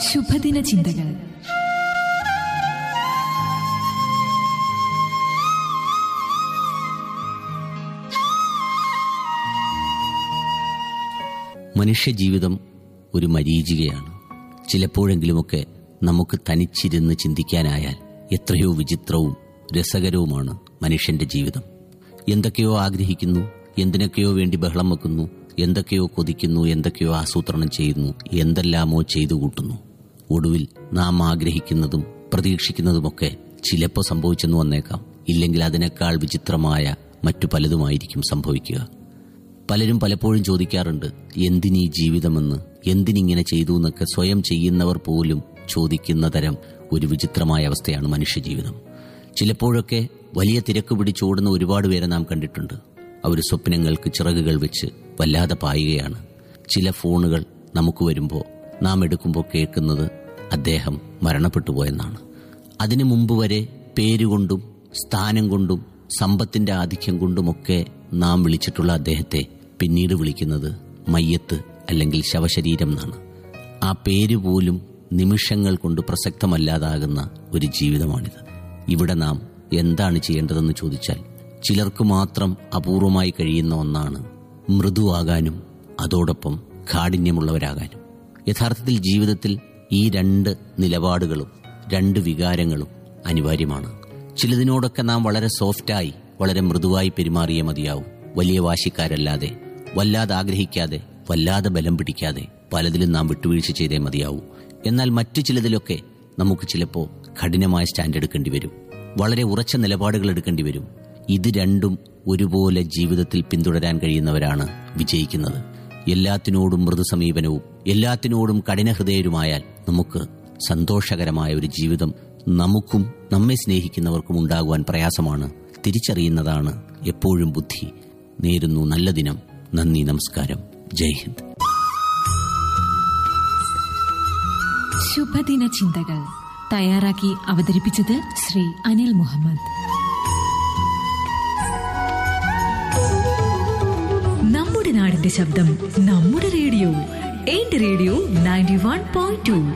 ശുഭദിന ചിന്തകൾ മനുഷ്യജീവിതം ഒരു മരീചികയാണ് ചിലപ്പോഴെങ്കിലുമൊക്കെ നമുക്ക് തനിച്ചിരുന്ന് ചിന്തിക്കാനായാൽ എത്രയോ വിചിത്രവും രസകരവുമാണ് മനുഷ്യന്റെ ജീവിതം എന്തൊക്കെയോ ആഗ്രഹിക്കുന്നു എന്തിനൊക്കെയോ വേണ്ടി ബഹളം വെക്കുന്നു എന്തൊക്കെയോ കൊതിക്കുന്നു എന്തൊക്കെയോ ആസൂത്രണം ചെയ്യുന്നു എന്തെല്ലാമോ ചെയ്തു കൂട്ടുന്നു ഒടുവിൽ നാം ആഗ്രഹിക്കുന്നതും പ്രതീക്ഷിക്കുന്നതുമൊക്കെ ചിലപ്പോൾ സംഭവിച്ചെന്ന് വന്നേക്കാം ഇല്ലെങ്കിൽ അതിനേക്കാൾ വിചിത്രമായ മറ്റു പലതുമായിരിക്കും സംഭവിക്കുക പലരും പലപ്പോഴും ചോദിക്കാറുണ്ട് എന്തിനീ ജീവിതമെന്ന് എന്തിനിങ്ങനെ ചെയ്തു എന്നൊക്കെ സ്വയം ചെയ്യുന്നവർ പോലും ചോദിക്കുന്ന തരം ഒരു വിചിത്രമായ അവസ്ഥയാണ് മനുഷ്യജീവിതം ചിലപ്പോഴൊക്കെ വലിയ തിരക്ക് പിടിച്ചോടുന്ന ഒരുപാട് പേരെ നാം കണ്ടിട്ടുണ്ട് അവർ സ്വപ്നങ്ങൾക്ക് ചിറകുകൾ വെച്ച് വല്ലാതെ പായുകയാണ് ചില ഫോണുകൾ നമുക്ക് വരുമ്പോൾ നാം എടുക്കുമ്പോൾ കേൾക്കുന്നത് അദ്ദേഹം മരണപ്പെട്ടു പോയെന്നാണ് അതിനു മുമ്പ് വരെ പേരുകൊണ്ടും സ്ഥാനം കൊണ്ടും സമ്പത്തിന്റെ ആധിക്യം കൊണ്ടുമൊക്കെ നാം വിളിച്ചിട്ടുള്ള അദ്ദേഹത്തെ പിന്നീട് വിളിക്കുന്നത് മയ്യത്ത് അല്ലെങ്കിൽ ശവശരീരം എന്നാണ് ആ പേര് പോലും നിമിഷങ്ങൾ കൊണ്ട് പ്രസക്തമല്ലാതാകുന്ന ഒരു ജീവിതമാണിത് ഇവിടെ നാം എന്താണ് ചെയ്യേണ്ടതെന്ന് ചോദിച്ചാൽ ചിലർക്ക് മാത്രം അപൂർവമായി കഴിയുന്ന ഒന്നാണ് മൃദുവാകാനും അതോടൊപ്പം കാഠിന്യമുള്ളവരാകാനും യഥാർത്ഥത്തിൽ ജീവിതത്തിൽ ഈ രണ്ട് നിലപാടുകളും രണ്ട് വികാരങ്ങളും അനിവാര്യമാണ് ചിലതിനോടൊക്കെ നാം വളരെ സോഫ്റ്റായി വളരെ മൃദുവായി പെരുമാറിയേ മതിയാവും വലിയ വാശിക്കാരല്ലാതെ വല്ലാതെ ആഗ്രഹിക്കാതെ വല്ലാതെ ബലം പിടിക്കാതെ പലതിലും നാം വിട്ടുവീഴ്ച ചെയ്തേ മതിയാവൂ എന്നാൽ മറ്റു ചിലതിലൊക്കെ നമുക്ക് ചിലപ്പോൾ കഠിനമായ സ്റ്റാൻഡ് എടുക്കേണ്ടി വരും വളരെ ഉറച്ച നിലപാടുകൾ എടുക്കേണ്ടി വരും ഇത് രണ്ടും ഒരുപോലെ ജീവിതത്തിൽ പിന്തുടരാൻ കഴിയുന്നവരാണ് വിജയിക്കുന്നത് എല്ലാത്തിനോടും മൃദു സമീപനവും എല്ലാത്തിനോടും കഠിനഹൃദയരുമായാൽ നമുക്ക് സന്തോഷകരമായ ഒരു ജീവിതം നമുക്കും നമ്മെ സ്നേഹിക്കുന്നവർക്കും ഉണ്ടാകുവാൻ പ്രയാസമാണ് തിരിച്ചറിയുന്നതാണ് എപ്പോഴും ബുദ്ധി നേരുന്നു നല്ല ദിനം നന്ദി നമസ്കാരം ജയ് ഹിന്ദ് ശുഭദിന ചിന്തകൾ തയ്യാറാക്കി അവതരിപ്പിച്ചത് ശ്രീ അനിൽ മുഹമ്മദ് നമ്മുടെ നാടിന്റെ ശബ്ദം നമ്മുടെ റേഡിയോ എന്റെ radio ninety one point to